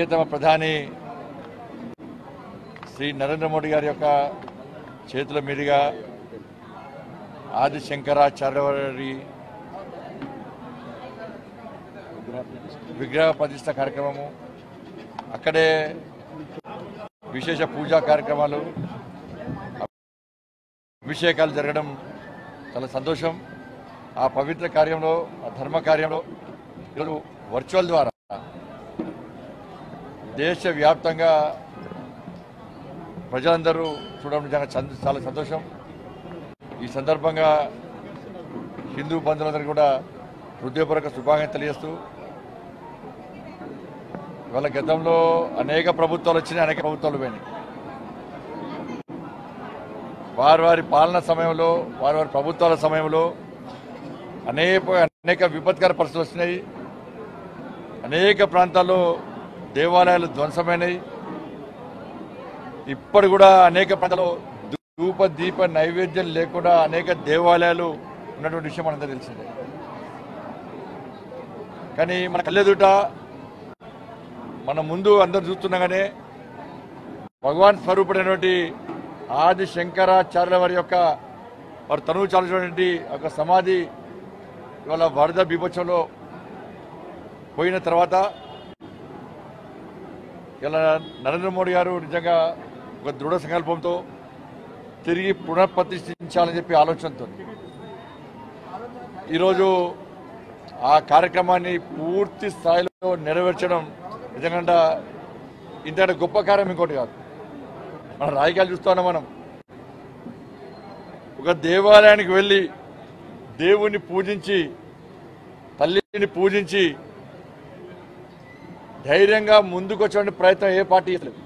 ప్రియతమ ప్రధాని శ్రీ నరేంద్ర మోడీ గారి యొక్క చేతుల మీదుగా ఆది శంకరాచార్య వారి విగ్రహ ప్రతిష్ట కార్యక్రమము అక్కడే విశేష పూజా కార్యక్రమాలు అభిషేకాలు జరగడం చాలా సంతోషం ఆ పవిత్ర కార్యంలో ఆ ధర్మ కార్యంలో ఈరోజు వర్చువల్ ద్వారా దేశవ్యాప్తంగా ప్రజలందరూ చూడడం నిజంగా చంద- చాలా సంతోషం ఈ సందర్భంగా హిందూ బంధువులందరికీ కూడా హృదయపూర్వక శుభాకాంక్షలు తెలియజేస్తూ ఇవాళ గతంలో అనేక ప్రభుత్వాలు వచ్చినాయి అనేక ప్రభుత్వాలు పోయినాయి వారి వారి పాలన సమయంలో వారి వారి ప్రభుత్వాల సమయంలో అనేక అనేక విపత్కర పరిస్థితులు వచ్చినాయి అనేక ప్రాంతాల్లో దేవాలయాలు ధ్వంసమైనవి ఇప్పుడు కూడా అనేక ప్రాంతాల్లో ధూప దీప నైవేద్యం లేకుండా అనేక దేవాలయాలు ఉన్నటువంటి విషయం మనందరూ తెలిసిందే కానీ మన కళ్ళెదుట మన ముందు అందరు చూస్తుండగానే భగవాన్ స్వరూపుడైనటువంటి ఆది శంకరాచార్యుల వారి యొక్క వారు తనువు చాలినటువంటి ఒక సమాధి ఇవాళ వరద బీభత్సంలో పోయిన తర్వాత ఇలా నరేంద్ర మోడీ గారు నిజంగా ఒక దృఢ సంకల్పంతో తిరిగి పునఃప్రతిష్ఠించాలని చెప్పి ఆలోచనతో ఈరోజు ఆ కార్యక్రమాన్ని పూర్తి స్థాయిలో నెరవేర్చడం నిజంగా ఇంతకంటే గొప్ప కార్యం ఇంకోటి కాదు మన రాజకీయాలు చూస్తున్నాం మనం ఒక దేవాలయానికి వెళ్ళి దేవుణ్ణి పూజించి తల్లిని పూజించి ధైర్యంగా ముందుకొచ్చే ప్రయత్నం ఏ పార్టీ చేయలేదు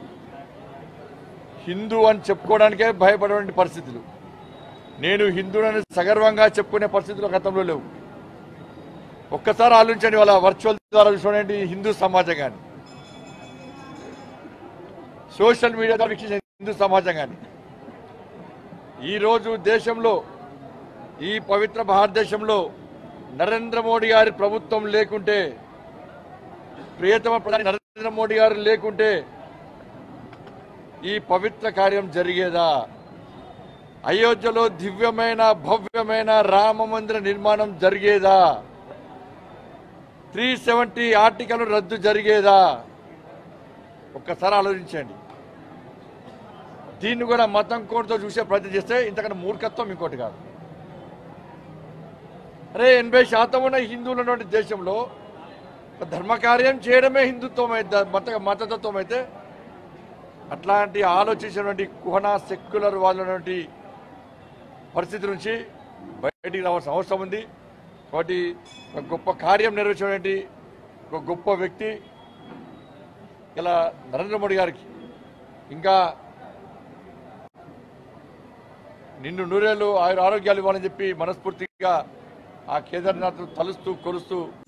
హిందూ అని చెప్పుకోవడానికే భయపడే పరిస్థితులు నేను హిందువులని సగర్వంగా చెప్పుకునే పరిస్థితులు గతంలో లేవు ఒక్కసారి ఆలోచించండి వాళ్ళ వర్చువల్ ద్వారా చూడండి హిందూ సమాజం కానీ సోషల్ మీడియా ద్వారా వీక్షించే హిందూ సమాజం కానీ ఈరోజు దేశంలో ఈ పవిత్ర భారతదేశంలో నరేంద్ర మోడీ గారి ప్రభుత్వం లేకుంటే ప్రియతమ ప్రధాని నరేంద్ర మోడీ గారు లేకుంటే ఈ పవిత్ర కార్యం జరిగేదా అయోధ్యలో దివ్యమైన భవ్యమైన రామ మందిర నిర్మాణం జరిగేదా త్రీ సెవెంటీ ఆర్టికల్ రద్దు జరిగేదా ఒక్కసారి ఆలోచించండి దీన్ని కూడా మతం కోడ్తో చూసే ప్రయత్నం చేస్తే ఇంతకన్నా మూర్ఖత్వం ఇంకోటి కాదు అరే ఎనభై శాతం ఉన్న హిందువులు ఉన్నటువంటి దేశంలో ధర్మకార్యం చేయడమే హిందుత్వం అయితే మత మతతత్వం అయితే అట్లాంటి ఆలోచించినటువంటి కుహనా సెక్యులర్ వాళ్ళటువంటి పరిస్థితి నుంచి బయటికి రావాల్సిన అవసరం ఉంది కాబట్టి ఒక గొప్ప కార్యం నెరవేర్చినటువంటి ఒక గొప్ప వ్యక్తి ఇలా నరేంద్ర మోడీ గారికి ఇంకా నిన్ను నూరేళ్ళు ఆయుర ఆరోగ్యాలు ఇవ్వాలని చెప్పి మనస్ఫూర్తిగా ఆ కేదార్నాథ్ తలుస్తూ కొలుస్తూ